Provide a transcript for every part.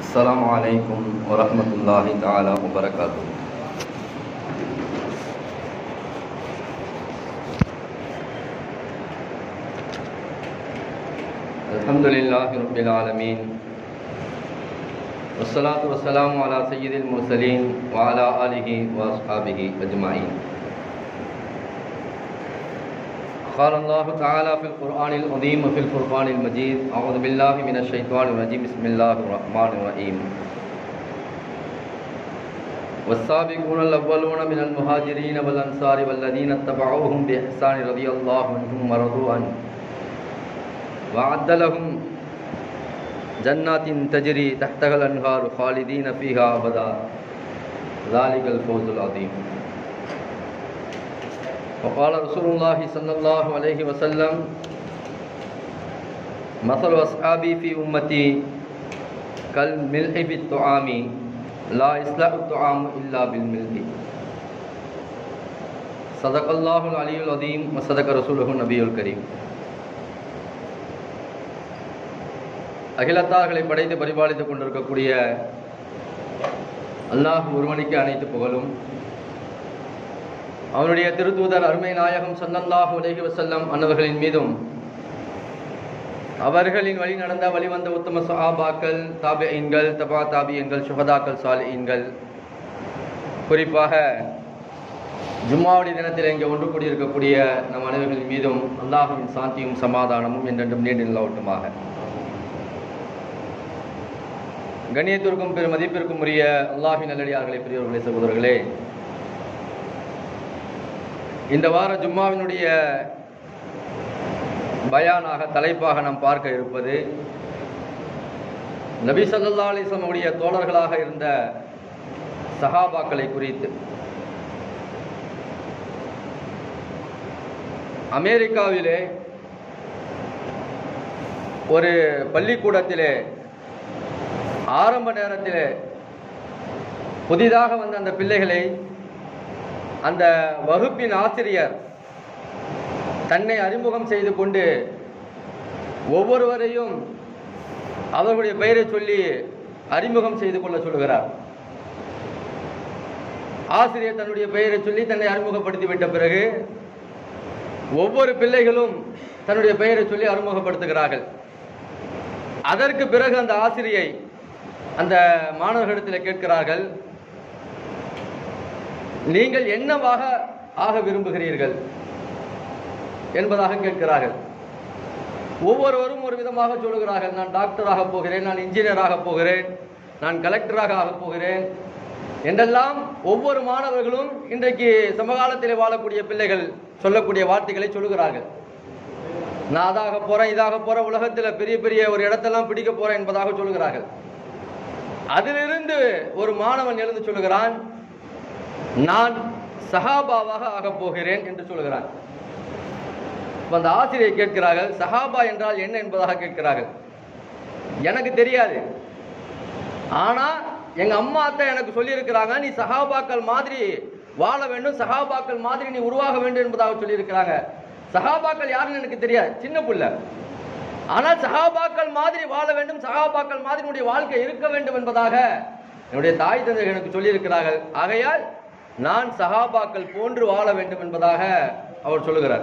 السلام عليكم ورحمة الله تعالى وبركاته الحمد لله رب العالمين والصلاة والسلام على سيد المرسلين وعلى آله وأصحابه أجمعين قال الله تعالى في القرآن العظيم وفي الفرقان المجيد أعوذ بالله من الشيطان الرجيم بسم الله الرحمن الرحيم والسابقون الأولون من المهاجرين والأنصار والذين اتبعوهم بإحسان رضي الله عنهم ورضوا عنه وأعد لهم جنات تجري تحتها الأنهار خالدين فيها أبدا ذلك الفوز العظيم وقال رسول الله صلى الله عليه وسلم مثل أصحابي في أمتي كالملح في الطعام لا يصلح الطعام إلا بالملح صدق الله العلي العظيم وصدق رسوله النبي الكريم அகிலத்தார்களை படைத்து பரிபாலித்துக் கொண்டிருக்கக்கூடிய அல்லாஹ் ஒருவனுக்கு அனைத்து புகழும் அவனுடைய திருத்தூதர் அருமை நாயகம் சல்லல்லாஹு அலைஹி வஸல்லம் அன்னவர்களின் மீதும் அவர்களின் வழி நடந்த வழிவந்த உத்தம சஹாபாக்கள் தாபியன்கள் தபா தாபியன்கள் சுகதாக்கள் சாலியன்கள் குறிப்பாக ஜும்மாவுடைய தினத்தில் இங்கே ஒன்று கூடியிருக்கக்கூடிய நம் அனைவர்களின் மீதும் அல்லாஹுவின் சாந்தியும் சமாதானமும் என்றென்றும் நீண்டு நிலவட்டுமாக கண்ணியத்திற்கும் பெரும் மதிப்பிற்கும் உரிய அல்லாஹின் நல்லடியார்களை பெரியவர்களே சகோதரர்களே இந்த வார ஜும்மாவினுடைய பயானாக தலைப்பாக நாம் பார்க்க இருப்பது நபி சல்லா அலிஸ்லமுடைய தோழர்களாக இருந்த சஹாபாக்களை குறித்து அமெரிக்காவிலே ஒரு பள்ளிக்கூடத்திலே ஆரம்ப நேரத்தில் புதிதாக வந்த அந்த பிள்ளைகளை அந்த வகுப்பின் ஆசிரியர் தன்னை அறிமுகம் செய்து கொண்டு ஒவ்வொருவரையும் அவர்களுடைய பெயரை சொல்லி அறிமுகம் செய்து கொள்ள சொல்கிறார் ஆசிரியர் தன்னுடைய பெயரை சொல்லி தன்னை அறிமுகப்படுத்தி விட்ட பிறகு ஒவ்வொரு பிள்ளைகளும் தன்னுடைய பெயரை சொல்லி அறிமுகப்படுத்துகிறார்கள் அதற்கு பிறகு அந்த ஆசிரியை அந்த மாணவர்களிடத்தில் கேட்கிறார்கள் நீங்கள் என்னவாக ஆக விரும்புகிறீர்கள் என்பதாக கேட்கிறார்கள் ஒவ்வொருவரும் ஒரு விதமாக சொல்லுகிறார்கள் நான் டாக்டராக போகிறேன் நான் இன்ஜினியராக போகிறேன் நான் கலெக்டராக ஆகப் போகிறேன் என்றெல்லாம் ஒவ்வொரு மாணவர்களும் இன்றைக்கு சமகாலத்திலே வாழக்கூடிய பிள்ளைகள் சொல்லக்கூடிய வார்த்தைகளை சொல்லுகிறார்கள் நான் அதாக போறேன் இதாக போறேன் உலகத்தில் பெரிய பெரிய ஒரு இடத்தெல்லாம் பிடிக்க போறேன் என்பதாக சொல்லுகிறார்கள் அதிலிருந்து ஒரு மாணவன் எழுந்து சொல்லுகிறான் நான் சஹாபாவாக ஆகப் போகிறேன் என்று சொல்லுகிறான் அந்த ஆசிரியர் கேட்கிறார்கள் சஹாபா என்றால் என்ன என்பதாக கேட்கிறார்கள் எனக்கு தெரியாது ஆனா எங்க அம்மா அத்தை எனக்கு சொல்லி இருக்கிறாங்க நீ சஹாபாக்கள் மாதிரி வாழ வேண்டும் சஹாபாக்கள் மாதிரி நீ உருவாக வேண்டும் என்பதாக சொல்லி இருக்கிறாங்க சஹாபாக்கள் யாருன்னு எனக்கு தெரியாது சின்ன புள்ள ஆனால் சஹாபாக்கள் மாதிரி வாழ வேண்டும் சஹாபாக்கள் மாதிரி என்னுடைய வாழ்க்கை இருக்க வேண்டும் என்பதாக என்னுடைய தாய் தந்தைகள் எனக்கு சொல்லியிருக்கிறார்கள் ஆகையால் நான் சஹாபாக்கள் போன்று வாழ வேண்டும் என்பதாக அவர் சொல்லுகிறார்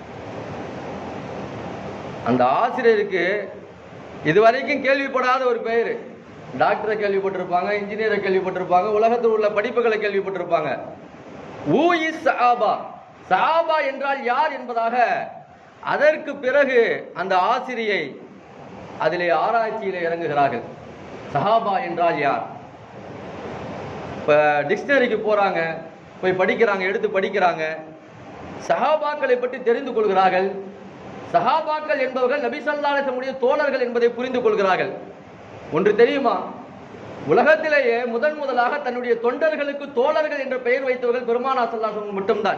அந்த ஆசிரியருக்கு இதுவரைக்கும் கேள்விப்படாத ஒரு பெயர் டாக்டரை கேள்விப்பட்டிருப்பாங்க இன்ஜினியரை கேள்விப்பட்டிருப்பாங்க உலகத்தில் உள்ள படிப்புகளை கேள்விப்பட்டிருப்பாங்க ஊ இஸ் சஹாபா சஹாபா என்றால் யார் என்பதாக அதற்கு பிறகு அந்த ஆசிரியை அதிலே ஆராய்ச்சியில இறங்குகிறார்கள் சஹாபா என்றால் யார் இப்போ டிக்ஷனரிக்கு போறாங்க போய் படிக்கிறாங்க எடுத்து படிக்கிறாங்க சஹாபாக்களை பற்றி தெரிந்து கொள்கிறார்கள் சஹாபாக்கள் என்பவர்கள் நபிசல்லாசமுடைய தோழர்கள் என்பதை புரிந்து கொள்கிறார்கள் ஒன்று தெரியுமா உலகத்திலேயே முதன் முதலாக தன்னுடைய தொண்டர்களுக்கு தோழர்கள் என்ற பெயர் வைத்தவர்கள் பெருமானா சல்லாசம் மட்டும்தான்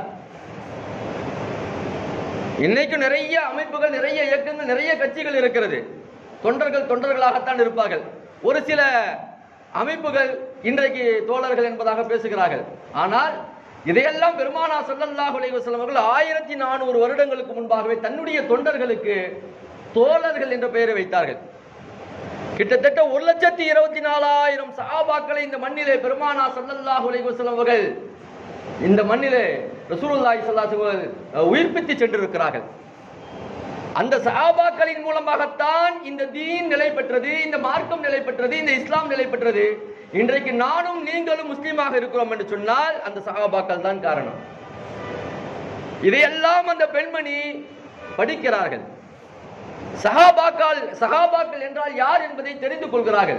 இன்னைக்கு நிறைய அமைப்புகள் நிறைய இயக்கங்கள் நிறைய கட்சிகள் இருக்கிறது தொண்டர்கள் தொண்டர்களாகத்தான் இருப்பார்கள் ஒரு சில அமைப்புகள் இன்றைக்கு தோழர்கள் என்பதாக பேசுகிறார்கள் ஆனால் இதையெல்லாம் பெருமானா ஸல்லல்லாஹு அலைஹி வஸல்லம் அவர்கள் ஆயிரத்தி நானூறு வருடங்களுக்கு முன்பாகவே தன்னுடைய தொண்டர்களுக்கு தோழர்கள் என்ற பெயரை வைத்தார்கள் கிட்டத்தட்ட ஒரு லட்சத்தி இருபத்தி நாலாயிரம் சஹாபாக்களை இந்த மண்ணிலே பெருமானா ஸல்லல்லாஹு அலைஹி வஸல்லம் அவர்கள் இந்த மண்ணிலே ரசூலுல்லாஹி ஸல்லல்லாஹு அலைஹி வஸல்லம் அவர்கள் உயிர்ப்பித்து சென்றிருக்கிறார்கள் அந்த சஹாபாக்களின் மூலமாகத்தான் இந்த தீன் நிலை பெற்றது இந்த மார்க்கம் நிலை பெற்றது இந்த இஸ்லாம் நிலை பெற்றது இன்றைக்கு நானும் நீங்களும் முஸ்லீமாக இருக்கிறோம் என்று சொன்னால் அந்த சஹாபாக்கள் தான் காரணம் இதையெல்லாம் அந்த பெண்மணி படிக்கிறார்கள் சஹாபாக்கள் சஹாபாக்கள் என்றால் யார் என்பதை தெரிந்து கொள்கிறார்கள்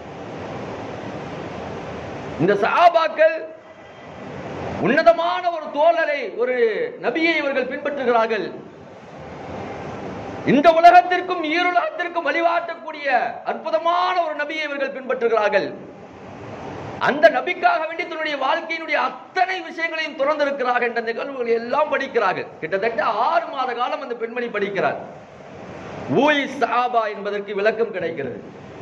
இந்த சஹாபாக்கள் உன்னதமான ஒரு தோழரை ஒரு நபியை இவர்கள் பின்பற்றுகிறார்கள் இந்த உலகத்திற்கும் ஈருலகத்திற்கும் வழிகாட்டக்கூடிய அற்புதமான ஒரு நபியை இவர்கள் பின்பற்றுகிறார்கள் அந்த நபிக்காக வேண்டி தன்னுடைய வாழ்க்கையினுடைய அத்தனை விஷயங்களையும் துறந்திருக்கிறார்கள் என்ற நிகழ்வுகளை எல்லாம் படிக்கிறார்கள் கிட்டத்தட்ட ஆறு மாத காலம் அந்த பெண்மணி படிக்கிறார் ஊய் சஹாபா என்பதற்கு விளக்கம் கிடைக்கிறது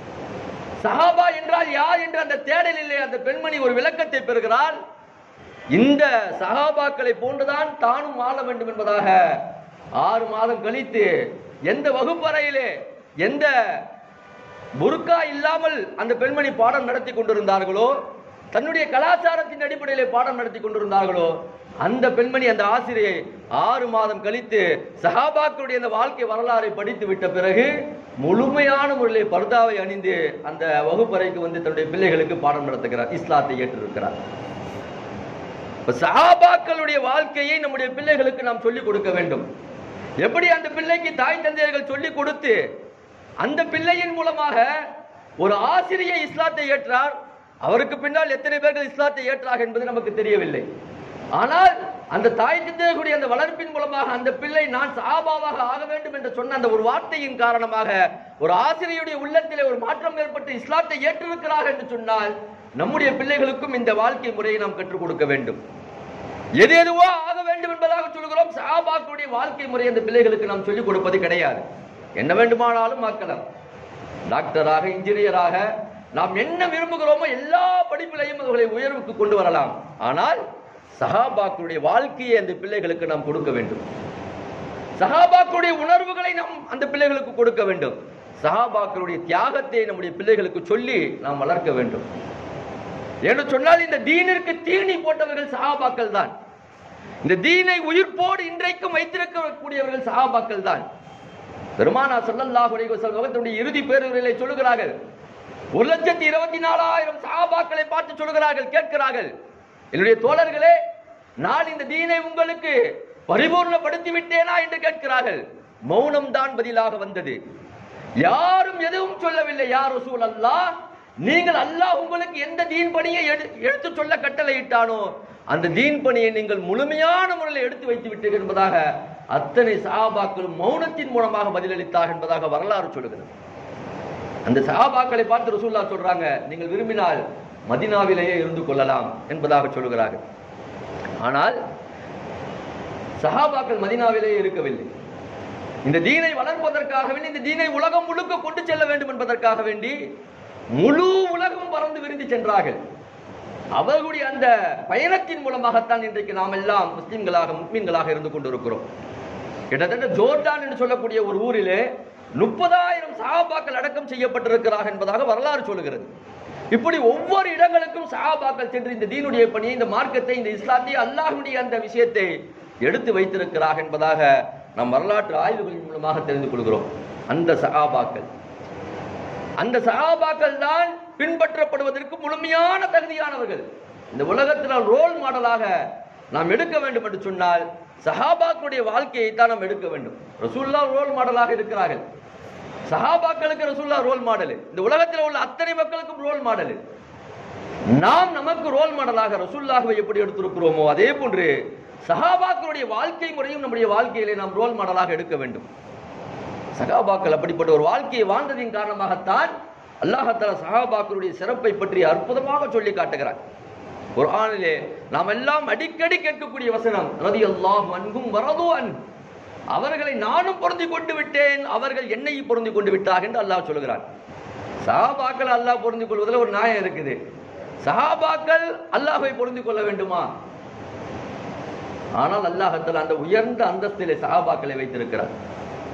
சஹாபா என்றால் யார் என்ற அந்த தேடலிலே அந்த பெண்மணி ஒரு விளக்கத்தை பெறுகிறாள் இந்த சஹாபாக்களை போன்றுதான் தானும் வாழ வேண்டும் என்பதாக ஆறு மாதம் கழித்து எந்த வகுப்பறையிலே எந்த புருக்கா இல்லாமல் அந்த பெண்மணி பாடம் நடத்தி கொண்டிருந்தார்களோ தன்னுடைய கலாச்சாரத்தின் அடிப்படையிலே பாடம் நடத்தி கொண்டிருந்தார்களோ அந்த பெண்மணி அந்த ஆசிரியை ஆறு மாதம் கழித்து சஹாபாக்களுடைய அந்த வாழ்க்கை வரலாறை படித்து விட்ட பிறகு முழுமையான முறையிலே பர்தாவை அணிந்து அந்த வகுப்பறைக்கு வந்து தன்னுடைய பிள்ளைகளுக்கு பாடம் நடத்துகிறார் இஸ்லாத்தை ஏற்றிருக்கிறார் இப்ப சஹாபாக்களுடைய வாழ்க்கையை நம்முடைய பிள்ளைகளுக்கு நாம் சொல்லிக் கொடுக்க வேண்டும் எப்படி அந்த பிள்ளைக்கு தாய் தந்தையர்கள் சொல்லிக் கொடுத்து அந்த பிள்ளையின் மூலமாக ஒரு ஆசிரியை இஸ்லாத்தை ஏற்றார் அவருக்கு பின்னால் எத்தனை பேர்கள் இஸ்லாத்தை ஏற்றார் என்பது நமக்கு தெரியவில்லை ஆனால் அந்த தாய் தந்தையர்களுடைய அந்த வளர்ப்பின் மூலமாக அந்த பிள்ளை நான் சஹாபாவாக ஆக வேண்டும் என்று சொன்ன அந்த ஒரு வார்த்தையின் காரணமாக ஒரு ஆசிரியருடைய உள்ளத்திலே ஒரு மாற்றம் ஏற்பட்டு இஸ்லாத்தை ஏற்றிருக்கிறார் என்று சொன்னால் நம்முடைய பிள்ளைகளுக்கும் இந்த வாழ்க்கை முறையை நாம் கற்றுக் கொடுக்க வேண்டும் எது எதுவோ ஆக வேண்டும் என்பதாக சொல்கிறோம் சஹாபாக்களுடைய வாழ்க்கை முறை அந்த பிள்ளைகளுக்கு நாம் சொல்லிக் கொடுப்பது கிடையாது என்ன வேண்டுமானாலும் ஆக்கலாம் டாக்டராக இன்ஜினியராக நாம் என்ன விரும்புகிறோமோ எல்லா படிப்பிலையும் அவர்களை உயர்வுக்கு கொண்டு வரலாம் ஆனால் சஹாபாக்களுடைய வாழ்க்கையை அந்த பிள்ளைகளுக்கு நாம் கொடுக்க வேண்டும் சஹாபாக்களுடைய உணர்வுகளை நாம் அந்த பிள்ளைகளுக்கு கொடுக்க வேண்டும் சஹாபாக்களுடைய தியாகத்தை நம்முடைய பிள்ளைகளுக்கு சொல்லி நாம் வளர்க்க வேண்டும் என்று சொன்னால் இந்த தீனிற்கு தீனி போட்டவர்கள் சஹாபாக்கள் தான் இந்த தீனை உயிர்ப்போடு இன்றைக்கும் வைத்திருக்கக்கூடியவர்கள் சஹாபாக்கள் தான் பெருமானா ஸல்லல்லாஹு அலைஹி வஸல்லம் தன்னுடைய இறுதி பேருரையிலே சொல்லுகிறார்கள் ஒரு லட்சத்தி இருபத்தி நாலாயிரம் சஹாபாக்களை பார்த்து சொல்லுகிறார்கள் கேட்கிறார்கள் என்னுடைய தோழர்களே நான் இந்த தீனை உங்களுக்கு பரிபூர்ணப்படுத்தி விட்டேனா என்று கேட்கிறார்கள் மௌனம் தான் பதிலாக வந்தது யாரும் எதுவும் சொல்லவில்லை யார் ரசூல் அல்லாஹ் நீங்கள் அல்லாஹ் உங்களுக்கு எந்த தீன் பணியை எடு- எடுத்து சொல்ல கட்டளையிட்டானோ அந்த தீன் பணியை நீங்கள் முழுமையான முறையில் எடுத்து வைத்து விட்டீர்கள் என்பதாக அத்தனை சஹாபாக்களும் மௌனத்தின் மூலமாக பதிலளித்தார் என்பதாக வரலாறு சொல்லுகிறது அந்த சஹாபாக்களை பார்த்து ரசூல்லா சொல்றாங்க நீங்கள் விரும்பினால் மதினாவிலேயே இருந்து கொள்ளலாம் என்பதாக சொல்லுகிறார்கள் ஆனால் சஹாபாக்கள் மதினாவிலேயே இருக்கவில்லை இந்த தீனை வளர்ப்பதற்காக வேண்டி இந்த தீனை உலகம் முழுக்க கொண்டு செல்ல வேண்டும் என்பதற்காக வேண்டி முழு உலகம் பறந்து விரிந்து சென்றார்கள் அவர்களுடைய அந்த பயணத்தின் மூலமாகத்தான் இன்றைக்கு நாம் எல்லாம் முஸ்லிம்களாக முஸ்லிம்களாக இருந்து கொண்டிருக்கிறோம் கிட்டத்தட்ட ஜோர்டான் என்று சொல்லக்கூடிய ஒரு ஊரிலே முப்பதாயிரம் சஹாபாக்கள் அடக்கம் செய்யப்பட்டிருக்கிறார்கள் என்பதாக வரலாறு சொல்லுகிறது இப்படி ஒவ்வொரு இடங்களுக்கும் சஹாபாக்கள் சென்று இந்த தீனுடைய பணியை இந்த மார்க்கத்தை இந்த இஸ்லாத்தை அல்லாஹ்வுடைய அந்த விஷயத்தை எடுத்து வைத்திருக்கிறார்கள் என்பதாக நாம் வரலாற்று ஆய்வுகளின் மூலமாக தெரிந்து கொள்கிறோம் அந்த சஹாபாக்கள் அந்த சஹாபாக்கள் தான் பின்பற்றப்படுவதற்கு முழுமையான தகுதியானவர்கள் இந்த உலகத்தில் ரோல் மாடலாக நாம் எடுக்க வேண்டும் என்று சொன்னால் சஹாபாக்களுடைய வாழ்க்கையை தான் நாம் எடுக்க வேண்டும் ரசூல்லா ரோல் மாடலாக இருக்கிறார்கள் சஹாபாக்களுக்கு ரசூல்லா ரோல் மாடல் இந்த உலகத்தில் உள்ள அத்தனை மக்களுக்கும் ரோல் மாடல் நாம் நமக்கு ரோல் மாடலாக ரசூல்லாகவை எப்படி எடுத்திருக்கிறோமோ அதே போன்று சஹாபாக்களுடைய வாழ்க்கை முறையும் நம்முடைய வாழ்க்கையிலே நாம் ரோல் மாடலாக எடுக்க வேண்டும் சகாபாக்கள் அப்படிப்பட்ட ஒரு வாழ்க்கையை வாழ்ந்ததின் காரணமாகத்தான் அல்லாஹத்தால சகாபாக்களுடைய சிறப்பை பற்றி அற்புதமாக சொல்லி காட்டுகிறார் குர்ஆனிலே நாம் எல்லாம் அடிக்கடி கேட்கக்கூடிய வசனம் ரதி அல்லாஹ் அன்கும் வரது அன் அவர்களை நானும் பொருந்தி கொண்டு விட்டேன் அவர்கள் என்னை பொருந்தி கொண்டு விட்டார்கள் என்று அல்லாஹ் சொல்கிறார் சஹாபாக்கள் அல்லாஹ் பொருந்தி கொள்வதில் ஒரு நியாயம் இருக்குது சஹாபாக்கள் அல்லாஹ்வை பொருந்தி கொள்ள வேண்டுமா ஆனால் அல்லாஹத்தில் அந்த உயர்ந்த அந்தஸ்திலே சஹாபாக்களை வைத்திருக்கிறார்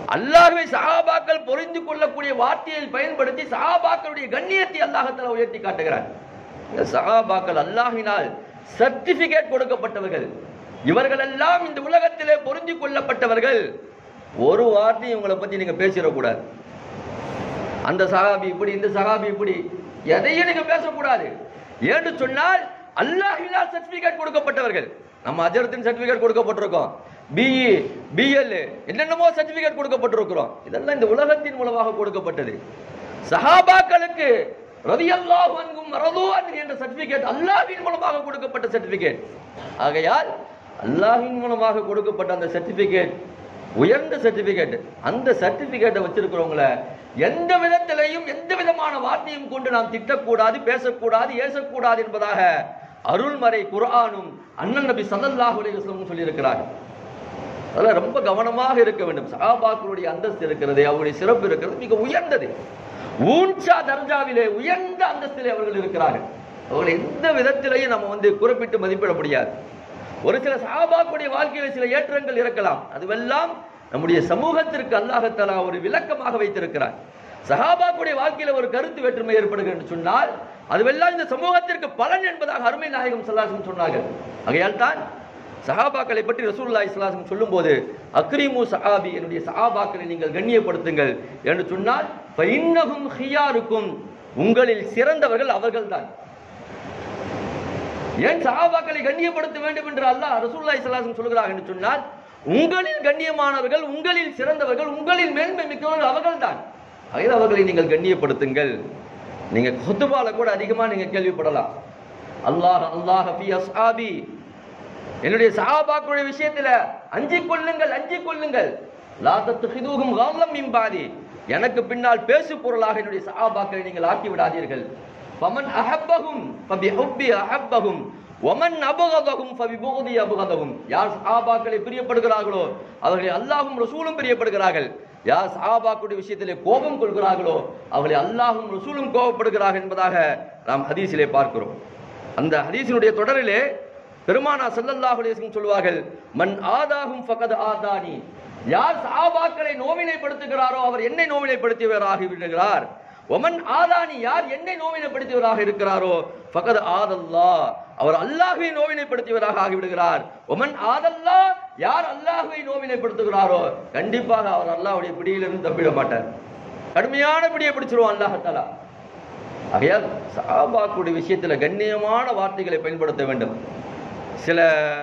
அல்லாஹ்வை சஹாபாக்கள் பொறிந்து கொள்ளக்கூடிய வார்த்தையை பயன்படுத்தி சஹாபாக்களுடைய கண்ணியத்தை அல்லாஹத்தால உயர்த்தி காட்டுகிறார் இந்த சஹாபாக்கள் அல்லாஹினால் சர்டிபிகேட் கொடுக்கப்பட்டவர்கள் இவர்கள் எல்லாம் இந்த உலகத்திலே பொருந்தி கொள்ளப்பட்டவர்கள் ஒரு வார்த்தை இவங்களை பத்தி நீங்க பேசிடக்கூடாது அந்த சகாபி இப்படி இந்த சகாபி இப்படி எதையும் நீங்க பேசக்கூடாது ஏன்னு சொன்னால் அல்லாஹினால் சர்டிபிகேட் கொடுக்கப்பட்டவர்கள் நம்ம அஜரத்தின் சர்டிபிகேட் கொடுக்கப்பட்டிருக்கோம் பிஇ பிஎல் என்னென்னமோ சர்டிபிகேட் கொடுக்கப்பட்டிருக்கிறோம் இதெல்லாம் இந்த உலகத்தின் மூலமாக கொடுக்கப்பட்டது சஹாபாக்களுக்கு ரதியல்லாஹு அன்கும் ரது அன்ஹு என்ற சர்டிபிகேட் அல்லாஹ்வின் மூலமாக கொடுக்கப்பட்ட சர்டிபிகேட் ஆகையால் அல்லாஹ்வின் மூலமாக கொடுக்கப்பட்ட அந்த சர்டிபிகேட் உயர்ந்த சர்டிபிகேட் அந்த சர்டிபிகேட்டை வச்சிருக்கிறவங்கள எந்த விதத்திலையும் எந்த விதமான வார்த்தையும் கொண்டு நாம் திட்டக்கூடாது பேசக்கூடாது ஏசக்கூடாது என்பதாக அருள்மறை குர்ஆனும் அண்ணன் நபி ஸல்லல்லாஹு அலைஹி வஸல்லம் சொல்லியிருக்கிறார் அதெல்லாம் ரொம்ப கவனமாக இருக்க வேண்டும் சஹாபாக்களுடைய அந்தஸ்து இருக்கிறது அவருடைய சிறப்பு இருக்கிறது மிக உயர்ந்தது ஊன்சா தர்ஜாவிலே உயர்ந்த அந்தஸ்திலே அவர்கள் இருக்கிறார்கள் அவர்களை எந்த விதத்திலையும் நம்ம வந்து குறிப்பிட்டு மதிப்பிட முடியாது ஒரு சில சஹாபாக்களுடைய வாழ்க்கையில சில ஏற்றங்கள் இருக்கலாம் அதுவெல்லாம் நம்முடைய சமூகத்திற்கு அல்லாஹத்தலா ஒரு விளக்கமாக வைத்திருக்கிறார் சஹாபாக்களுடைய வாழ்க்கையில ஒரு கருத்து வேற்றுமை ஏற்படுகிறது என்று சொன்னால் அதுவெல்லாம் இந்த சமூகத்திற்கு பலன் என்பதாக அருமை நாயகம் சல்லாசம் சொன்னார்கள் ஆகையால் தான் சஹாபாக்களை பற்றி ரசூலுல்லாஹி ஸல்லல்லாஹு அலைஹி சொல்லும்போது அக்ரிமு சஹாபி என்னுடைய சஹாபாக்களை நீங்கள் கண்ணியப்படுத்துங்கள் என்று சொன்னால் ஃபைன்னஹும் ஹியாருக்கும் உங்களில் சிறந்தவர்கள் அவர்கள்தான் ஏன் சஹாபாக்களை கண்ணியப்படுத்த வேண்டும் என்று அல்லாஹ் ரசூலுல்லாஹி ஸல்லல்லாஹு அலைஹி சொல்கிறார் என்று சொன்னால் உங்களில் கண்ணியமானவர்கள் உங்களில் சிறந்தவர்கள் உங்களில் மேன்மை மிக்கவர்கள் அவர்கள்தான் ஆகையால் அவர்களை நீங்கள் கண்ணியப்படுத்துங்கள் நீங்க குத்துபால கூட அதிகமா நீங்க கேள்விப்படலாம் அல்லாஹ் அல்லாஹ் ஃபி அஸ்ஹாபி என்னுடைய சஹாபாக்களுடைய விஷயத்துல அஞ்சிக் கொள்ளுங்கள் அஞ்சிக் கொள்ளுங்கள் லா தத்துஹிதுஹும் கல்லம் மின் பாதி எனக்கு பின்னால் பேசு பொருளாக என்னுடைய சஹாபாக்களை நீங்கள் ஆக்கி விடாதீர்கள் ஃபமன் அஹப்பஹும் ஃபபி ஹுப்பி அஹப்பஹும் ஒமன் அபகதகும் ஃபபி புகதி அபகதகும் யார் சஹாபாக்களை பிரியப்படுகிறார்களோ அவர்களை அல்லாஹ்வும் ரசூலும் பிரியப்படுகிறார்கள் யார் சஹாபாக்களுடைய விஷயத்திலே கோபம் கொள்கிறார்களோ அவர்களை அல்லாஹ்வும் ரசூலும் கோபப்படுகிறார்கள் என்பதாக நாம் ஹதீஸிலே பார்க்கிறோம் அந்த ஹதீஸினுடைய தொடரிலே பெருமானா ஸல்லல்லாஹு அலைஹி வஸல்லம் சொல்வார்கள் மன் ஆதாகும் ஃபகத் ஆதானி யார் சஹாபாக்களை நோவினைப்படுத்துகிறாரோ அவர் என்னை நோவினைப்படுத்தியவராகி விடுகிறார் ஒமன் ஆதானி யார் என்னை நோவினைப்படுத்தியவராக இருக்கிறாரோ ஃபகத் ஆதல்லா அவர் அல்லாஹ்வை நோவினைப்படுத்தியவராக ஆகிவிடுகிறார் ஒமன் ஆதல்லா யார் அல்லாஹ்வை நோவினைப்படுத்துகிறாரோ கண்டிப்பாக அவர் அல்லாஹ்வுடைய பிடியிலிருந்து தப்பிட மாட்டார் கடுமையான பிடியை பிடிச்சிருவான் அல்லாஹத்தாலா ஆகையால் சஹாபாக்குடைய விஷயத்துல கண்ணியமான வார்த்தைகளை பயன்படுத்த வேண்டும் சில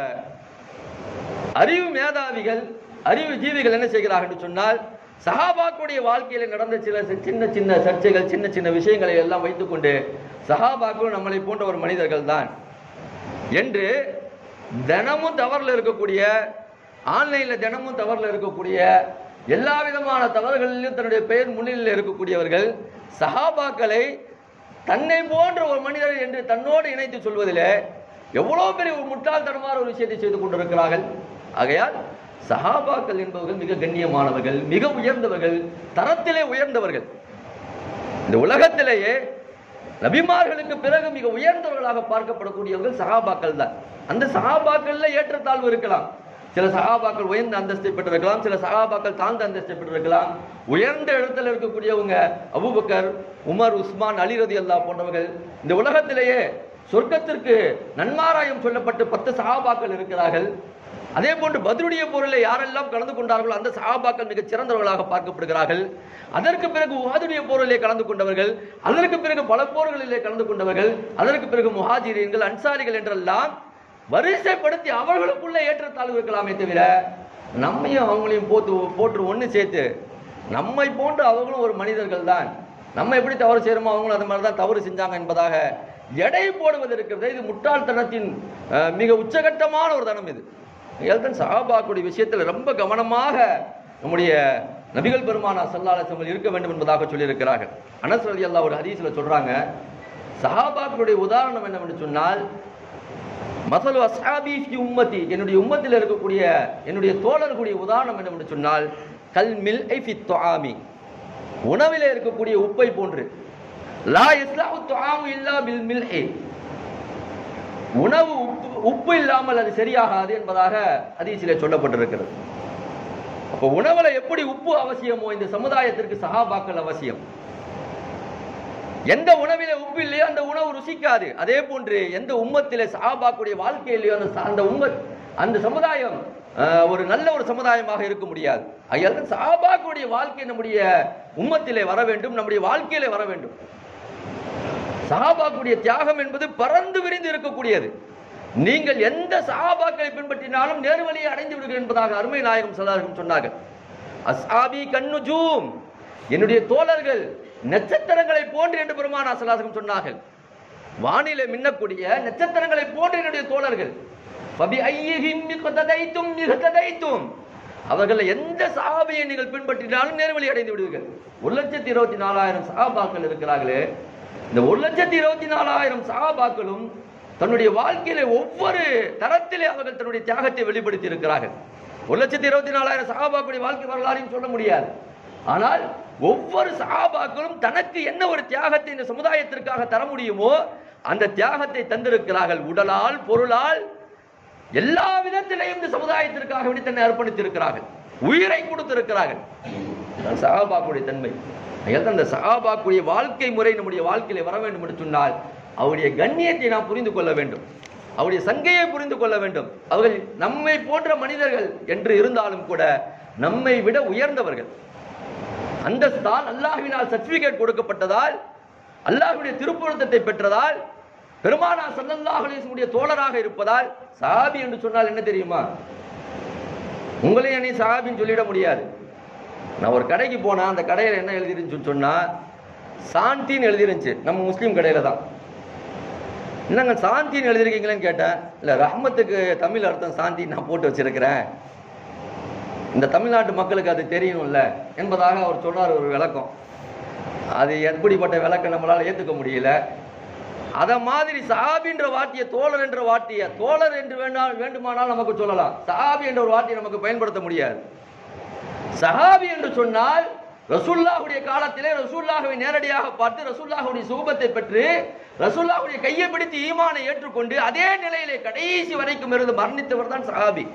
அறிவு மேதாவிகள் அறிவு ஜீவிகள் என்ன செய்கிறார்கள் என்று சொன்னால் சஹாபாக்குடைய வாழ்க்கையில நடந்த சில சி- சின்ன சின்ன சர்ச்சைகள் சின்ன சின்ன விஷயங்களை எல்லாம் வைத்துக்கொண்டு சஹாபாக்கள் நம்மளை போன்ற ஒரு மனிதர்கள் தான் என்று தினமும் தவறுல இருக்கக்கூடிய ஆன்லைன்ல தினமும் தவறுல இருக்கக்கூடிய எல்லா விதமான தவறுகளிலும் தன்னுடைய பெயர் முன்னிலையில் இருக்கக்கூடியவர்கள் சஹாபாக்களை தன்னை போன்ற ஒரு மனிதர் என்று தன்னோடு இணைத்து சொல்வதிலே எவ்வளவு பெரிய ஒரு முட்டாள்தனமான ஒரு விஷயத்தை செய்து கொண்டிருக்கிறார்கள் ஆகையால் சஹாபாக்கள் என்பவர்கள் மிக கண்ணியமானவர்கள் மிக உயர்ந்தவர்கள் தரத்திலே உயர்ந்தவர்கள் இந்த உலகத்திலேயே நபிமார்களுக்கு பிறகு மிக உயர்ந்தவர்களாக பார்க்கப்படக்கூடியவர்கள் சஹாபாக்கள் தான் அந்த சஹாபாக்கள்ல ஏற்றத்தாழ்வு இருக்கலாம் சில சஹாபாக்கள் உயர்ந்த அந்தஸ்தை பெற்றிருக்கலாம் சில சஹாபாக்கள் தாழ்ந்த அந்தஸ்தை பெற்றிருக்கலாம் உயர்ந்த இடத்துல இருக்கக்கூடியவங்க அபூபக்கர் உமர் உஸ்மான் அலி ரதி அல்லா போன்றவர்கள் இந்த உலகத்திலேயே சொர்க்கத்திற்கு நன்மாராயம் சொல்லப்பட்டு பத்து சஹாபாக்கள் இருக்கிறார்கள் அதே போன்று பத்ருடைய போரில் யாரெல்லாம் கலந்து கொண்டார்களோ அந்த சஹாபாக்கள் மிகச் சிறந்தவர்களாக பார்க்கப்படுகிறார்கள் அதற்கு பிறகு உஹதுடைய போரிலே கலந்து கொண்டவர்கள் அதற்கு பிறகு பல போர்களிலே கலந்து கொண்டவர்கள் அதற்கு பிறகு முஹாஜிரியன்கள் அன்சாரிகள் என்றெல்லாம் வரிசைப்படுத்தி அவர்களுக்குள்ள ஏற்றத்தாழ்வு இருக்கலாமே தவிர நம்மையும் அவங்களையும் போட்டு போட்டு ஒன்று சேர்த்து நம்மை போன்று அவர்களும் ஒரு மனிதர்கள் தான் நம்ம எப்படி தவறு செய்யறோமோ அவங்களும் அது மாதிரி தான் தவறு செஞ்சாங்க என்பதாக எடை போடுவது இருக்கிறது இது முட்டாள்தனத்தின் அஹ், மிக உச்சகட்டமான ஒரு தனம் இது ஏல்தான் சஹாபாக்குடைய விஷயத்தில் ரொம்ப கவனமாக நம்முடைய நபிகள் பெருமானா சல்லாலசங்கள் இருக்க வேண்டும் என்பதாக சொல்லியிருக்கிறார்கள் அனஸ் ரலி அல்லாஹ் ஒரு ஹதீஸ்ல சொல்றாங்க சஹாபாக்களுடைய உதாரணம் என்னவென்று சொன்னால் மசலு அஸ்ஹாபி ஃபி உம்மதி என்னுடைய உம்மத்தில் இருக்கக்கூடிய என்னுடைய தோழர்களுடைய உதாரணம் என்னவென்று சொன்னால் கல் மில் ஐ துஆமி உணவிலே இருக்கக்கூடிய உப்பை போன்று லா இஸ்லாஹு துஆமு இல்லா பில் மில்ஹி உணவு உப்பு உப்பு இல்லாமல் அது சரியாகாது என்பதாக ஹதீஸிலே சொல்லப்பட்டிருக்கிறது அப்போ உணவுல எப்படி உப்பு அவசியமோ இந்த சமுதாயத்திற்கு சஹாபாக்கள் அவசியம் எந்த உணவிலே உப்பு இல்லையோ அந்த உணவு ருசிக்காது அதே போன்று எந்த உம்மத்திலே சஹாபாக்குடைய வாழ்க்கையிலையோ அந்த ச- அந்த உம்மத் அந்த சமுதாயம் ஆஹ், ஒரு நல்ல ஒரு சமுதாயமாக இருக்க முடியாது அதாவது சஹாபாக்குடைய வாழ்க்கை நம்முடைய உம்மத்திலே வர வேண்டும் நம்முடைய வாழ்க்கையிலே வர வேண்டும் சஹாபாக்குடைய தியாகம் என்பது பறந்து விரிந்து இருக்கக்கூடியது நீங்கள் எந்த சஹாபாக்களை பின்பற்றினாலும் நேர்வழியை அடைந்து விடுங்கள் என்பதாக அருமை நாயகம் சல்லாஹம் சொன்னார்கள் அஸ்ஹாபி கண்ணுஜூம் என்னுடைய தோழர்கள் நட்சத்திரங்களை போன்று என்று பெருமானா சல்லாஹம் சொன்னார்கள் வானிலை மின்னக்கூடிய நட்சத்திரங்களை போன்று என்னுடைய தோழர்கள் பபி ஐயிஹிம் மிகததைத்தும் மிகததைத்தும் அவர்கள் எந்த சஹாபியை நீங்கள் பின்பற்றினாலும் நேர்வழி அடைந்து விடுவீர்கள் ஒரு லட்சத்தி இருபத்தி நாலாயிரம் சஹாபாக்கள் இருக்கிறார்களே இந்த ஒரு லட்சத்தி இருபத்தி நாலாயிரம் சஹாபாக்களும் தன்னுடைய வாழ்க்கையில ஒவ்வொரு தரத்திலே அவர்கள் தன்னுடைய தியாகத்தை வெளிப்படுத்தி இருக்கிறார்கள் ஒரு லட்சத்தி இருபத்தி நாலாயிரம் சஹாபாக்களுடைய வாழ்க்கை வரலாறையும் சொல்ல முடியாது ஆனால் ஒவ்வொரு சஹாபாக்களும் தனக்கு என்ன ஒரு தியாகத்தை இந்த சமுதாயத்திற்காக தர முடியுமோ அந்த தியாகத்தை தந்திருக்கிறார்கள் உடலால் பொருளால் எல்லா விதத்திலையும் இந்த சமுதாயத்திற்காக வேண்டி தன்னை அர்ப்பணித்திருக்கிறார்கள் உயிரை கொடுத்திருக்கிறார்கள் இதுதான் சஹாபாக்குடைய தன்மை அதனால அந்த சஹாபாக்குடைய வாழ்க்கை முறை நம்முடைய வாழ்க்கையில வர வேண்டும் என்று சொன்னால் அவருடைய கண்ணியத்தை நாம் புரிந்து கொள்ள வேண்டும் அவருடைய சங்கையை புரிந்து கொள்ள வேண்டும் அவர்கள் நம்மை போன்ற மனிதர்கள் என்று இருந்தாலும் கூட நம்மை விட உயர்ந்தவர்கள் அந்தஸ்தால் அல்லாஹ்வினால் சர்டிபிகேட் கொடுக்கப்பட்டதால் அல்லாஹ்வுடைய திருப்பொருத்தத்தை பெற்றதால் பெருமானா ஸல்லல்லாஹு அலைஹி வஸல்லம் தோழராக இருப்பதால் சஹாபி என்று சொன்னால் என்ன தெரியுமா உங்களையும் நீ சஹாபின்னு சொல்லிட முடியாது நான் ஒரு கடைக்கு போனா அந்த கடையில் என்ன எழுதிருந்துச்சுன்னு சொன்னா சாந்தின்னு எழுதிருந்துச்சு நம்ம முஸ்லீம் கடையில தான் என்னங்க சாந்தின்னு எழுதிருக்கீங்களேன்னு கேட்டேன் இல்லை ரஹ்மத்துக்கு தமிழ் அர்த்தம் சாந்தி நான் போட்டு வச்சிருக்கிறேன் இந்த தமிழ்நாட்டு மக்களுக்கு அது தெரியணும்ல என்பதாக அவர் சொன்னார் ஒரு விளக்கம் அது எப்படிப்பட்ட விளக்கம் நம்மளால ஏத்துக்க முடியல அத மாதிரி சஹாபின்ற வார்த்தையை தோழர் என்ற வார்த்தையை தோழர் என்று வேண்டாம் வேண்டுமானால் நமக்கு சொல்லலாம் சஹாபி என்ற ஒரு வார்த்தையை நமக்கு பயன்படுத்த முடியாது சஹாபி என்று சொன்னால் ரசூல்லாவுடைய காலத்திலே ரசூல்லாவை நேரடியாக பார்த்து ரசூல்லாவுடைய சுகபத்தை பெற்று ரசூல்லாவுடைய கையை பிடித்து ஈமானை ஏற்றுக்கொண்டு அதே நிலையிலே கடைசி வரைக்கும் இருந்து மரணித்தவர் தான் சஹாபி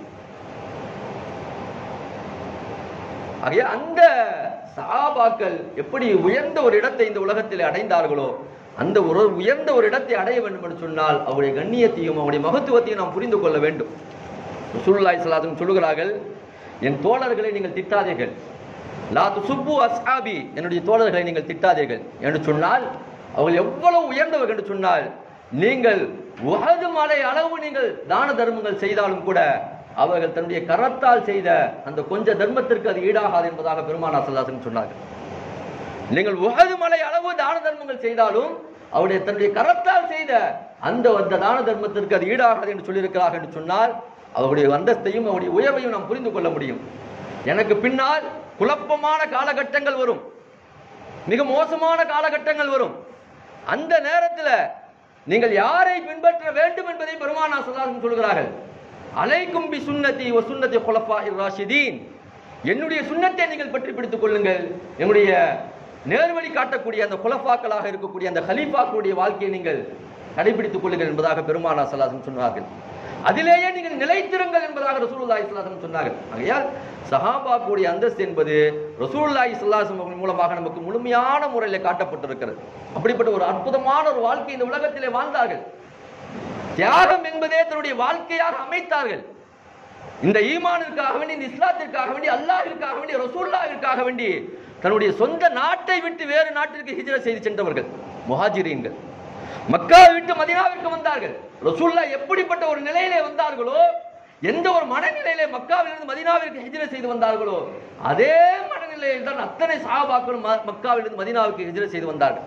ஆகைய அந்த சஹாபாக்கள் எப்படி உயர்ந்த ஒரு இடத்தை இந்த உலகத்தில் அடைந்தார்களோ அந்த ஒரு உயர்ந்த ஒரு இடத்தை அடைய வேண்டும் என்று சொன்னால் அவருடைய கண்ணியத்தையும் அவருடைய மகத்துவத்தையும் நாம் புரிந்து கொள்ள வேண்டும் ரசூலுல்லாஹி ஸல்லல்லாஹு அலைஹி வஸல்லம் சொல்லுகிறார்கள் என் தோழர்களை நீங்கள் திட்டாதீர்கள் லா துசுப்பு அஸ்ஹாபி என்னுடைய தோழர்களை நீங்கள் திட்டாதீர்கள் என்று சொன்னால் அவர்கள் எவ்வளவு உயர்ந்தவர்கள் என்று சொன்னால் நீங்கள் உகது மலை அளவு நீங்கள் தான தர்மங்கள் செய்தாலும் கூட அவர்கள் தன்னுடைய கரத்தால் செய்த அந்த கொஞ்ச தர்மத்திற்கு அது ஈடாகாது என்பதாக பெருமானா சல்லாசன் சொன்னார்கள் நீங்கள் உகது மலை அளவு தான தர்மங்கள் செய்தாலும் அவருடைய தன்னுடைய கரத்தால் செய்த அந்த அந்த தான தர்மத்திற்கு அது ஈடாகாது என்று சொல்லியிருக்கிறார்கள் என்று சொன்னால் அவருடைய அந்தஸ்தையும் அவருடைய உயர்வையும் நாம் புரிந்து கொள்ள முடியும் எனக்கு பின்னால் குழப்பமான காலகட்டங்கள் வரும் மிக மோசமான காலகட்டங்கள் வரும் அந்த நேரத்தில் நீங்கள் யாரை பின்பற்ற வேண்டும் என்பதை பெருமானா சொல்லார்கள் சொல்கிறார்கள் அலைக்கும் பி சுன்னதி ஒ சுன்னதி குலஃபா ராஷிதீன் என்னுடைய சுன்னத்தை நீங்கள் பற்றி பிடித்துக் கொள்ளுங்கள் என்னுடைய நேர்வழி காட்டக்கூடிய அந்த குலஃபாக்களாக இருக்கக்கூடிய அந்த ஹலீஃபாக்களுடைய வாழ்க்கையை நீங்கள் கடைபிடித்துக் கொள்ளுங்கள் என்பதாக பெருமானா சல்லாசம் சொன்னார்கள் அதிலேயே நீங்கள் நிலைத்திருங்கள் என்பதாக ரசூலுல்லாஹி ஸல்லல்லாஹு சொன்னார்கள் ஆகையால் சஹாபாக்குடைய அந்தஸ்து என்பது ரசூலுல்லாஹி ஸல்லல்லாஹு அவர்கள் மூலமாக நமக்கு முழுமையான முறையில் காட்டப்பட்டிருக்கிறது அப்படிப்பட்ட ஒரு அற்புதமான ஒரு வாழ்க்கை இந்த உலகத்திலே வாழ்ந்தார்கள் தியாகம் என்பதே தன்னுடைய வாழ்க்கையாக அமைத்தார்கள் இந்த ஈமானிற்காக வேண்டி இந்த இஸ்லாத்திற்காக வேண்டி அல்லாஹ்விற்காக வேண்டி ரசூல்லாவிற்காக வேண்டி தன்னுடைய சொந்த நாட்டை விட்டு வேறு நாட்டிற்கு ஹிஜ்ரத் செய்து சென்றவர்கள் முஹாஜிரீன்கள் மக்காவை விட்டு மதீனாவிற்கு வந்தார்கள் ரசூல்லா எப்படிப்பட்ட ஒரு நிலையிலே வந்தார்களோ எந்த ஒரு மனநிலையிலே மக்காவிலிருந்து மதீனாவிற்கு ஹிஜ்ரத் செய்து வந்தார்களோ அதே மனநிலையில் தான் அத்தனை சஹாபாக்களும் ம- மக்காவிலிருந்து மதீனாவுக்கு ஹிஜ்ரத் செய்து வந்தார்கள்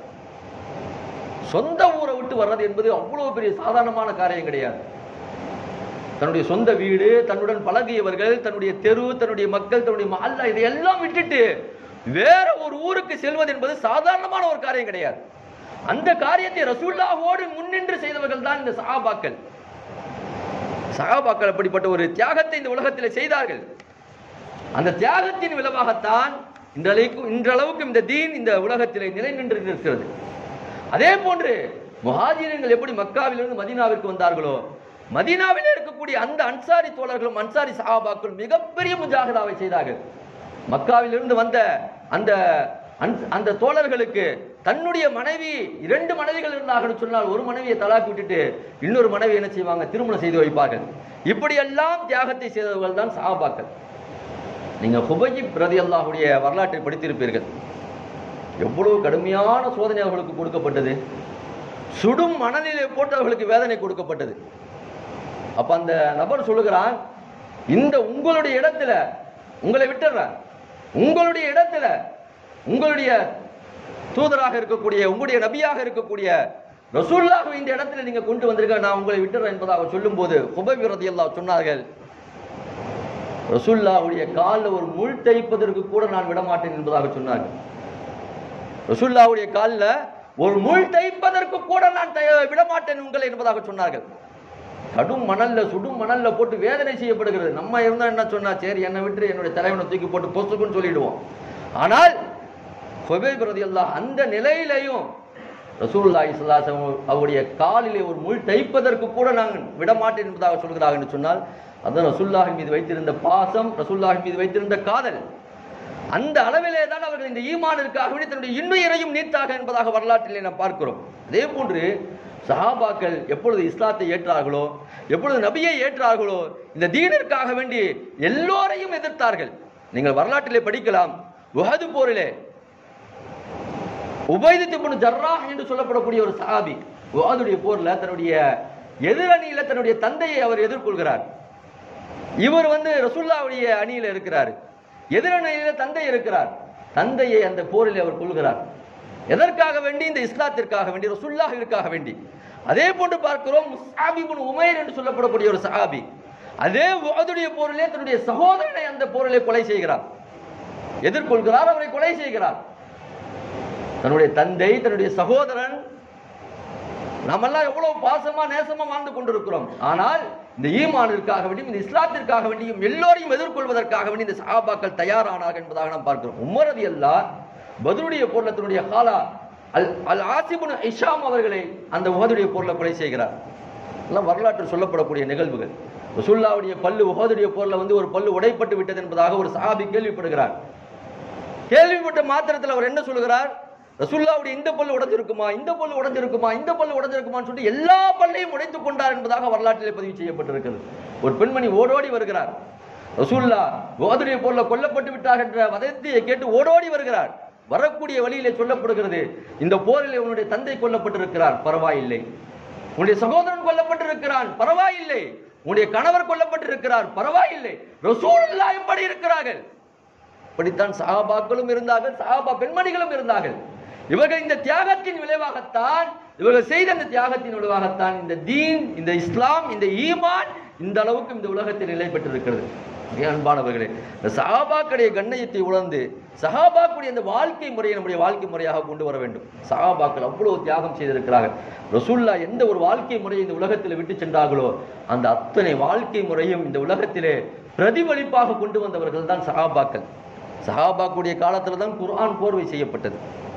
சொந்த ஊரை விட்டு வர்றது என்பது அவ்வளவு பெரிய சாதாரணமான காரியம் கிடையாது தன்னுடைய சொந்த வீடு தன்னுடன் பழகியவர்கள் தன்னுடைய தெரு தன்னுடைய மக்கள் தன்னுடைய மஹல்லா இதையெல்லாம் விட்டுட்டு வேற ஒரு ஊருக்கு செல்வது என்பது சாதாரணமான ஒரு காரியம் கிடையாது அந்த காரியத்தை ரசூல்லாவோடு முன்னின்று செய்தவர்கள் தான் இந்த சஹாபாக்கள் சஹாபாக்கள் அப்படிப்பட்ட ஒரு தியாகத்தை இந்த உலகத்தில் செய்தார்கள் அந்த தியாகத்தின் விளைவாகத்தான் இன்றளவுக்கு இன்றளவுக்கு இந்த தீன் இந்த உலகத்திலே நிலை நின்று இருக்கிறது அதே போன்று முஹாஜிரங்கள் எப்படி மக்காவிலிருந்து மதீனாவிற்கு வந்தார்களோ மதீனாவில் இருக்கக்கூடிய அந்த அன்சாரி தோழர்களும் அன்சாரி சஹாபாக்களும் மிகப்பெரிய முஜாஹிதாவை செய்தார்கள் மக்காவிலிருந்து வந்த அந்த அந்த- அந்த தோழர்களுக்கு தன்னுடைய மனைவி இரண்டு மனைவிகள் இருந்தார்கள் சொன்னால் ஒரு மனைவியை தலாக்கு விட்டுட்டு இன்னொரு மனைவி என்ன செய்வாங்க திருமணம் செய்து வைப்பார்கள் இப்படியெல்லாம் தியாகத்தை செய்தவர்கள் தான் சஹாபாக்கள் நீங்க ஹுபைஜி பிரதி அல்லாஹுடைய வரலாற்றை படித்திருப்பீர்கள் எவ்வளவு கடுமையான சோதனை அவர்களுக்கு கொடுக்கப்பட்டது சுடும் மனநிலை போட்டு அவர்களுக்கு வேதனை கொடுக்கப்பட்டது அப்ப அந்த நபர் சொல்லுகிறான் இந்த உங்களுடைய இடத்துல உங்களை விட்டுறேன் உங்களுடைய இடத்துல உங்களுடைய தூதராக இருக்கக்கூடிய உங்களுடைய நபியாக இருக்கக்கூடிய ரசூல்லாக இந்த இடத்துல நீங்க கொண்டு வந்திருக்க நான் உங்களை விட்டுறேன் என்பதாக சொல்லும்போது ஹுபைபி ரதியல்லாஹ் சொன்னார்கள் ரசூல்லாவுடைய காலில் ஒரு முள் தைப்பதற்கு கூட நான் விடமாட்டேன் என்பதாக சொன்னார்கள் ரசூல்லாவுடைய காலில் ஒரு முள் தைப்பதற்கு கூட நான் தை- விடமாட்டேன் உங்களை என்பதாக சொன்னார்கள் கடும் மணல்ல சுடும் மணல்ல போட்டு வேதனை செய்யப்படுகிறது நம்ம இருந்தா என்ன சொன்னா சரி என்னை விட்டு என்னுடைய தலைவனை தூக்கி போட்டு பொசுக்குன்னு சொல்லிடுவோம் ஆனால் ஹுபைப் ரலியல்லாஹு அந்த நிலையிலையும் ரசூலுல்லாஹி ஸல்லல்லாஹு அலைஹி வஸல்லம் அவருடைய காலிலே ஒரு முள் தைப்பதற்கு கூட நாங்கள் விடமாட்டேன் என்பதாக சொல்கிறார்கள் என்று சொன்னால் அதான் ரசூலுல்லாஹி மீது வைத்திருந்த பாசம் ரசூலுல்லாஹி மீது வைத்திருந்த காதல் அந்த அளவிலே தான் அவர்கள் இந்த ஈமானிற்காக வேண்டி தன்னுடைய இன்னுயிரையும் நீத்தாக என்பதாக வரலாற்றிலே நாம் பார்க்கிறோம் அதே போன்று சஹாபாக்கள் எப்பொழுது இஸ்லாத்தை ஏற்றார்களோ எப்பொழுது நபியை ஏற்றார்களோ இந்த தீனிற்காக வேண்டி எல்லோரையும் எதிர்த்தார்கள் நீங்கள் வரலாற்றிலே படிக்கலாம் உஹது போரிலே உபைதித் இப்னு ஜர்ராஹ் என்று சொல்லப்படக்கூடிய ஒரு சஹாபி உஹதுடைய போர்ல தன்னுடைய எதிரணியில தன்னுடைய தந்தையை அவர் எதிர்கொள்கிறார் இவர் வந்து ரசூல்லாவுடைய அணியில இருக்கிறார் எதிரணியில தந்தை இருக்கிறார் தந்தையை அந்த போரில் அவர் கொள்கிறார் எதற்காக வேண்டி இந்த இஸ்லாத்திற்காக வேண்டி ரசூல்லாவிற்காக வேண்டி அதே போன்று பார்க்கிறோம் முஸ்ஆபிபுன் உமைர் என்று சொல்லப்படக்கூடிய ஒரு சஹாபி அதே உஹதுடைய போரிலே தன்னுடைய சகோதரனை அந்த போரிலே கொலை செய்கிறார் எதிர்கொள்கிறார் அவரை கொலை செய்கிறார் தன்னுடைய தந்தை தன்னுடைய சகோதரன் நாமெல்லாம் எவ்வளவு பாசமா நேசமா வாழ்ந்து கொண்டிருக்கிறோம் ஆனால் இந்த ஈமானிற்காக வேண்டியும் இந்த இஸ்லாத்திற்காக வேண்டியும் எல்லோரையும் எதிர்கொள்வதற்காக வேண்டி இந்த சஹாபாக்கள் தயாரானார்கள் என்பதாக நாம் பார்க்கிறோம் உமரதி அல்லா பத்ருடைய போர்ல தன்னுடைய ஹாலா அல் அல் ஆசிபுன் இஷாம் அவர்களை அந்த உஹதுடைய போர்ல கொலை செய்கிறார் எல்லாம் வரலாற்றில் சொல்லப்படக்கூடிய நிகழ்வுகள் ரசூல்லாவுடைய பல்லு உஹதுடைய போர்ல வந்து ஒரு பல்லு உடைப்பட்டு விட்டது என்பதாக ஒரு சஹாபி கேள்விப்படுகிறார் கேள்விப்பட்ட மாத்திரத்தில் அவர் என்ன சொல்லுகிறார் ரசூல்லாவுடைய இந்த பல்லு உடைஞ்சிருக்குமா இந்த பல்லு உடைஞ்சிருக்குமா இந்த பல்லு உடைஞ்சிருக்குமான்னு சொல்லிட்டு எல்லா பல்லையும் உடைத்துக் கொண்டார் என்பதாக வரலாற்றிலே பதிவு செய்யப்பட்டிருக்கிறது ஒரு பெண்மணி ஓடோடி வருகிறார் ரசூல்லா கோதுடைய போர்ல கொல்லப்பட்டு விட்டார் என்ற வதந்தியை கேட்டு ஓடோடி வருகிறார் வரக்கூடிய வழியிலே சொல்லப்படுகிறது இந்த போரிலே உன்னுடைய தந்தை கொல்லப்பட்டிருக்கிறார் பரவாயில்லை உன்னுடைய சகோதரன் கொல்லப்பட்டிருக்கிறான் பரவாயில்லை உன்னுடைய கணவர் கொல்லப்பட்டிருக்கிறார் பரவாயில்லை ரசூலுல்லா எப்படி இருக்கிறார்கள் இப்படித்தான் சஹாபாக்களும் இருந்தார்கள் சஹாபா பெண்மணிகளும் இருந்தார்கள் இவர்கள் இந்த தியாகத்தின் விளைவாகத்தான் இவர்கள் செய்த இந்த தியாகத்தின் விளைவாகத்தான் இந்த தீன் இந்த இஸ்லாம் இந்த ஈமான் இந்த அளவுக்கு இந்த உலகத்தில் நிலை பெற்றிருக்கிறது மிக அன்பானவர்களே இந்த சஹாபாக்களுடைய கண்ணியத்தை உணர்ந்து சஹாபாக்களுடைய இந்த வாழ்க்கை முறையை நம்முடைய வாழ்க்கை முறையாக கொண்டு வர வேண்டும் சஹாபாக்கள் அவ்வளவு தியாகம் செய்திருக்கிறார்கள் ரசூல்லா எந்த ஒரு வாழ்க்கை முறையை இந்த உலகத்தில் விட்டு சென்றார்களோ அந்த அத்தனை வாழ்க்கை முறையும் இந்த உலகத்திலே பிரதிபலிப்பாக கொண்டு வந்தவர்கள் தான் சஹாபாக்கள் சஹாபாக்குடைய காலத்தில் தான் குர்ஆன் கோர்வை செய்யப்பட்டது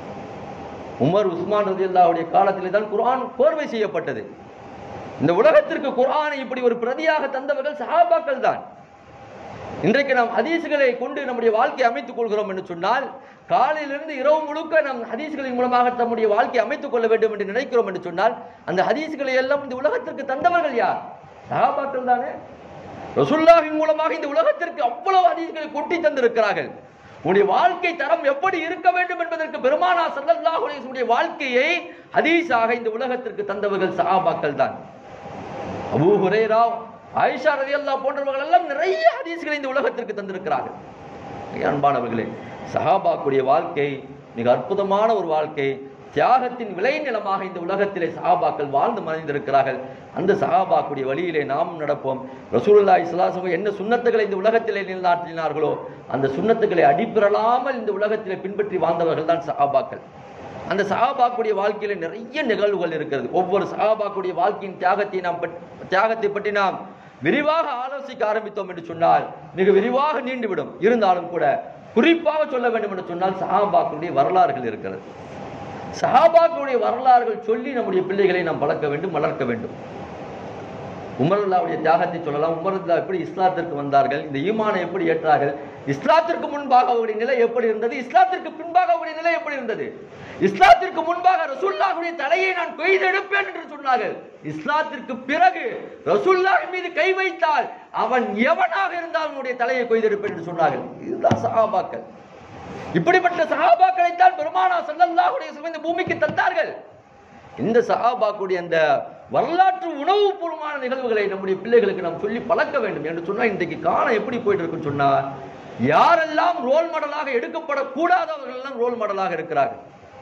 உமர் உஸ்மான் ரதியுல்லாவுடைய காலத்திலே தான் குர்ஆன் கோர்வை செய்யப்பட்டது இந்த உலகத்திற்கு குர்ஆனை இப்படி ஒரு பிரதியாக தந்தவர்கள் சஹாபாக்கள் தான் இன்றைக்கு நாம் ஹதீஸ்களை கொண்டு நம்முடைய வாழ்க்கையை அமைத்துக் கொள்கிறோம் என்று சொன்னால் காலையிலிருந்து இரவு முழுக்க நாம் ஹதீஸ்களின் மூலமாக நம்முடைய வாழ்க்கையை அமைத்துக் கொள்ள வேண்டும் என்று நினைக்கிறோம் என்று சொன்னால் அந்த ஹதீஸ்களை எல்லாம் இந்த உலகத்திற்கு தந்தவர்கள் யார் சஹாபாக்கள் தானே ரசுல்லாவின் மூலமாக இந்த உலகத்திற்கு அவ்வளவு ஹதீஸ்களை கொட்டி தந்திருக்கிறார்கள் உன்னுடைய வாழ்க்கை தரம் எப்படி இருக்க வேண்டும் என்பதற்கு பெருமானா ஸல்லல்லாஹு அலைஹி வஸல்லம் வாழ்க்கையை ஹதீஸாக இந்த உலகத்திற்கு தந்தவர்கள் சஹாபாக்கள் தான் அபூ ஹுரைரா ஆயிஷா ரலியல்லாஹு போன்றவர்கள் எல்லாம் நிறைய ஹதீஸ்களை இந்த உலகத்திற்கு தந்திருக்கிறார்கள் மிக அன்பானவர்களே சஹாபாக்குடைய வாழ்க்கை மிக அற்புதமான ஒரு வாழ்க்கை தியாகத்தின் விளைநிலமாக இந்த உலகத்திலே சஹாபாக்கள் வாழ்ந்து மறைந்திருக்கிறார்கள் அந்த சஹாபாக்குடைய வழியிலே நாம் நடப்போம் ரசூலுல்லாஹி ஸல்லல்லாஹு அலைஹி வஸல்லம் என்ன சுன்னத்துகளை இந்த உலகத்திலே நிலைநாட்டினார்களோ அந்த சுன்னத்துக்களை அடிப்பிரலாமல் இந்த உலகத்திலே பின்பற்றி வாழ்ந்தவர்கள் தான் சஹாபாக்கள் அந்த சஹாபாக்குடைய வாழ்க்கையில நிறைய நிகழ்வுகள் இருக்கிறது ஒவ்வொரு சஹாபாக்குடைய வாழ்க்கையின் தியாகத்தை நாம் பற்றி- தியாகத்தை பற்றி நாம் விரிவாக ஆலோசிக்க ஆரம்பித்தோம் என்று சொன்னால் மிக விரிவாக நீண்டுவிடும் இருந்தாலும் கூட குறிப்பாக சொல்ல வேண்டும் என்று சொன்னால் சஹாபாக்களுடைய வரலாறுகள் இருக்கிறது சஹாபாக்களுடைய வரலாறுகள் சொல்லி நம்முடைய பிள்ளைகளை நாம் வளர்க்க வேண்டும் வளர்க்க வேண்டும் உமருல்லாவுடைய தியாகத்தை சொல்லலாம் உமருல்லா எப்படி இஸ்லாத்திற்கு வந்தார்கள் இந்த ஈமானை எப்படி ஏற்றார்கள் இஸ்லாத்திற்கு முன்பாக அவருடைய நிலை எப்படி இருந்தது இஸ்லாத்திற்கு பின்பாக அவருடைய நிலை எப்படி இருந்தது இஸ்லாத்திற்கு முன்பாக ரசூல்லாவுடைய தலையை நான் கொய்தெடுப்பேன் என்று சொன்னார்கள் இஸ்லாத்திற்கு பிறகு ரசூல்லாஹ் மீது கை வைத்தால் அவன் எவனாக இருந்தாலும் அவனுடைய தலையை கொய்தெடுப்பேன் என்று சொன்னார்கள் இதுதான் சஹாபாக்கள் இப்படிப்பட்ட சஹாபாக்களைத்தான் பெருமானா ஸல்லல்லாஹு அலைஹி வஸல்லம் இந்த பூமிக்கு தந்தார்கள் இந்த சஹாபாக்குடைய அந்த வரலாற்று உணவுபூர்வமான நிகழ்வுகளை நம்முடைய பிள்ளைகளுக்கு நாம் சொல்லி பழக்க வேண்டும் என்று சொன்னா இன்றைக்கு காலம் எப்படி போயிட்டு இருக்குன்னு சொன்னா யாரெல்லாம் ரோல் மாடலாக எடுக்கப்படக்கூடாதவர்கள் எல்லாம் ரோல் மாடலாக இருக்கிறார்கள்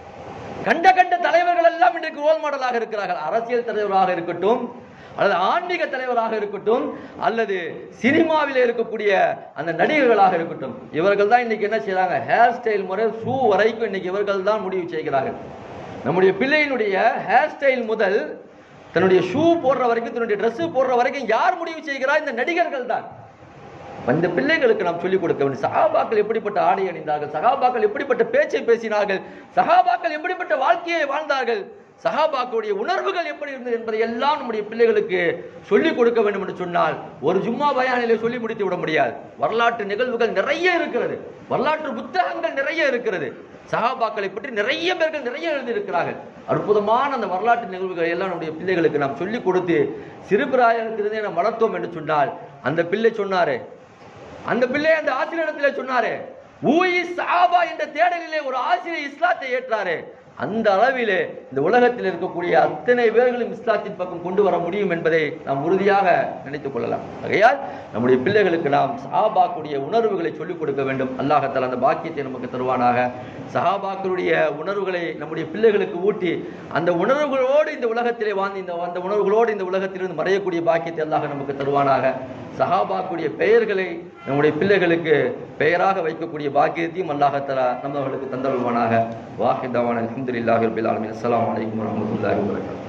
கண்ட கண்ட தலைவர்கள் எல்லாம் இன்றைக்கு ரோல் மாடலாக இருக்கிறார்கள் அரசியல் தலைவராக இருக்கட்டும் அல்லது ஆன்மீக தலைவராக இருக்கட்டும் அல்லது சினிமாவில் இருக்கக்கூடிய அந்த நடிகர்களாக இருக்கட்டும் இவர்கள் தான் இன்னைக்கு என்ன செய்றாங்க ஹேர் ஸ்டைல் முறை ஷூ வரைக்கும் இன்னைக்கு இவர்கள் தான் முடிவு செய்கிறார்கள் நம்முடைய பிள்ளையினுடைய ஹேர் ஸ்டைல் முதல் தன்னுடைய ஷூ போடுற வரைக்கும் தன்னுடைய Dress போடுற வரைக்கும் யார் முடிவு செய்கிறா இந்த நடிகர்கள் தான் அந்த பிள்ளைகளுக்கு நாம் சொல்லிக் கொடுக்க வேண்டும் சகாபாக்கள் எப்படிப்பட்ட ஆடை அணிந்தார்கள் சகாபாக்கள் எப்படிப்பட்ட பேச்சை பேசினார்கள் சகாபாக்கள் எப்படிப்பட்ட வாழ்க்கையை வாழ்ந்தார்கள் சகாபாக்களுடைய உணர்வுகள் எப்படி இருந்தது என்பதை எல்லாம் நம்முடைய பிள்ளைகளுக்கு சொல்லிக் கொடுக்க வேண்டும் என்று சொன்னால் ஒரு ஜும்மா பயானிலே சொல்லி முடித்து விட முடியாது வரலாற்று நிகழ்வுகள் நிறைய இருக்கிறது வரலாற்று புத்தகங்கள் நிறைய இருக்கிறது சகாபாக்களை பற்றி நிறைய பேர்கள் நிறைய எழுதியிருக்கிறார்கள் அற்புதமான அந்த வரலாற்று நிகழ்வுகளை எல்லாம் நம்முடைய பிள்ளைகளுக்கு நாம் சொல்லிக் கொடுத்து சிறுபிராயத்திலிருந்தே நாம் வளர்த்தோம் என்று சொன்னால் அந்த பிள்ளை சொன்னாரே அந்த பிள்ளை அந்த ஆசிரியரிடத்திலே சொன்னாரே ஊயி சாபா என்ற தேடலிலே ஒரு ஆசிரியர் இஸ்லாத்தை ஏற்றாரே அந்த அளவிலே இந்த உலகத்தில் இருக்கக்கூடிய அத்தனை பேர்களும் இஸ்லாத்தின் பக்கம் கொண்டு வர முடியும் என்பதை நாம் உறுதியாக நினைத்துக் கொள்ளலாம் ஆகையால் நம்முடைய பிள்ளைகளுக்கு நாம் சஹாபாக்குடைய உணர்வுகளை சொல்லிக் கொடுக்க வேண்டும் அல்லாஹத்தால் அந்த பாக்கியத்தை நமக்கு தருவானாக சஹாபாக்களுடைய உணர்வுகளை நம்முடைய பிள்ளைகளுக்கு ஊட்டி அந்த உணர்வுகளோடு இந்த உலகத்திலே வாழ்ந்து இந்த அந்த உணர்வுகளோடு இந்த உலகத்திலிருந்து மறையக்கூடிய பாக்கியத்தை அல்லாஹ் நமக்கு தருவானாக சஹாபாக்குடைய பெயர்களை நம்முடைய பிள்ளைகளுக்கு பெயராக வைக்கக்கூடிய பாக்கியத்தையும் அல்லாஹத்தலா நம்மவர்களுக்கு தந்தருவானாக வாஹிதாவான் அலமதுல்லாஹி ரபில் ஆலமின் அஸ்ஸலாமு அலைக்கும் வரஹ்மத்துல்லாஹி வபரகாத்துஹு